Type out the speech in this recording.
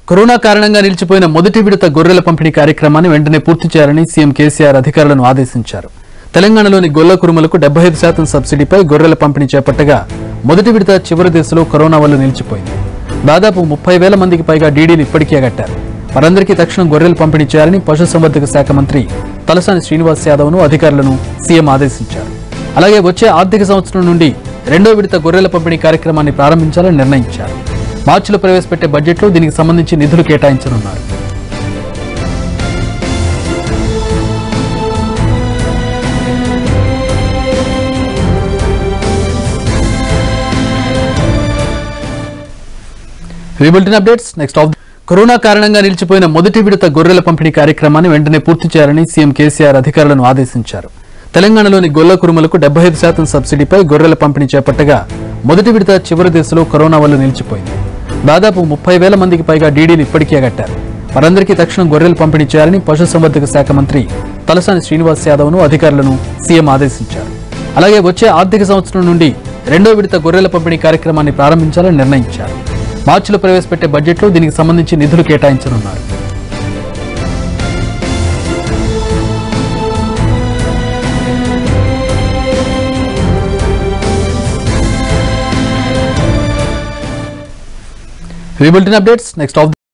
corona కారణంగా నిలిచిపోయిన మొదటి విడత గొర్రెల పంపిణీ కార్యక్రమాన్ని వెంటనే పూర్తి చేయాలని సీఎం కేసీఆర్ అధికారులను ఆదేశించారు తెలంగాణలోని గొల్ల కురుమలకు డెబ్బై ఐదు శాతం సబ్సిడీపై గొర్రెల పంపిణీ చేపట్టగా మొదటి విడత చివరి దశలో కరోనా వల్ల నిలిచిపోయింది దాదాపు ముప్పై వేల మందికి పైగా డీడీలు ఇప్పటికే కట్టారు వారందరికీ తక్షణం గొర్రెలు పంపిణీ చేయాలని పశుసంవర్ధక శాఖ మంత్రి తలసాని శ్రీనివాస్ యాదవ్ను అధికారులను సీఎం ఆదేశించారు అలాగే వచ్చే ఆర్థిక సంవత్సరం నుండి రెండో విడత గొర్రెల పంపిణీ కార్యక్రమాన్ని ప్రారంభించాలని నిర్ణయించారు మార్చిలో ప్రవేశపెట్టే బడ్జెట్లో దీనికి సంబంధించి నిధులు కేటాయించనున్నారు bulletin updates next of corona కారణంగా నిలిచిపోయిన మొదటి విడత గొర్రెల పంపిణీ కార్యక్రమాన్ని వెంటనే పూర్తి చేయాలని సీఎం కేసీఆర్ అధికారులను ఆదేశించారు తెలంగాణలోని గొల్ల కురుమలకు డెబ్బై ఐదు శాతం సబ్సిడీపై గొర్రెల పంపిణీ చేపట్టగా మొదటి విడత చివరి దశలో కరోనా వల్ల నిలిచిపోయింది దాదాపు ముప్పై వేల మందికి పైగా డీడీలు ఇప్పటికే కట్టారు వారందరికీ తక్షణం గొర్రెలు పంపిణీ చేయాలని పశుసంవర్ధక శాఖ మంత్రి తలసాని శ్రీనివాస్ యాదవ్ను అధికారులను సీఎం ఆదేశించారు అలాగే వచ్చే ఆర్థిక సంవత్సరం నుండి రెండో విడత గొర్రెల పంపిణీ కార్యక్రమాన్ని ప్రారంభించాలని నిర్ణయించారు మార్చిలో ప్రవేశపెట్టే బడ్జెట్లో దీనికి సంబంధించి నిధులు కేటాయించనున్నారు బులెటిన్ అప్డేట్స్ నెక్స్ట్ ఆఫ్